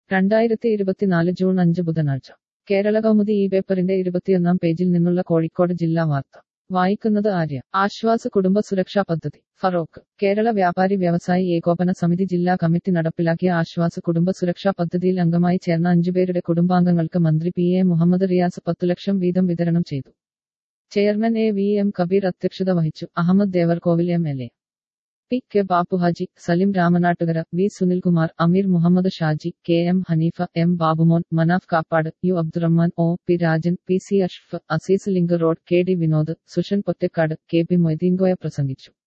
രണ്ടായിരത്തി ഇരുപത്തിനാല് ജൂൺ അഞ്ച് ബുധനാഴ്ച കേരള കൗമുദി ഈ പേപ്പറിന്റെ ഇരുപത്തിയൊന്നാം പേജിൽ നിന്നുള്ള കോഴിക്കോട് ജില്ലാ വാർത്ത വായിക്കുന്നത് ആര്യ ആശ്വാസ കുടുംബ സുരക്ഷാ പദ്ധതി ഫറോക്ക് കേരള വ്യാപാരി വ്യവസായി ഏകോപന സമിതി ജില്ലാ കമ്മിറ്റി നടപ്പിലാക്കിയ ആശ്വാസ കുടുംബ സുരക്ഷാ പദ്ധതിയിൽ അംഗമായി ചേർന്ന അഞ്ചുപേരുടെ കുടുംബാംഗങ്ങൾക്ക് മന്ത്രി പി എ മുഹമ്മദ് റിയാസ് പത്തു ലക്ഷം വീതം വിതരണം ചെയ്തു chairman A V M Kabeer അധ്യക്ഷത വഹിച്ചു Ahmed Devarkovil M L A P K Bappuhaji Salim Ramanattukara V Sunilkumar Ameer Muhammad Shaji K M Hanifa M Babumon Manaf Kappad U Abdurahman O P Rajan P C അഷ്ഫ് Azeez link road K D Vinod Sushan Pottakkad K P Moideenkoya പ്രസംഗിച്ചു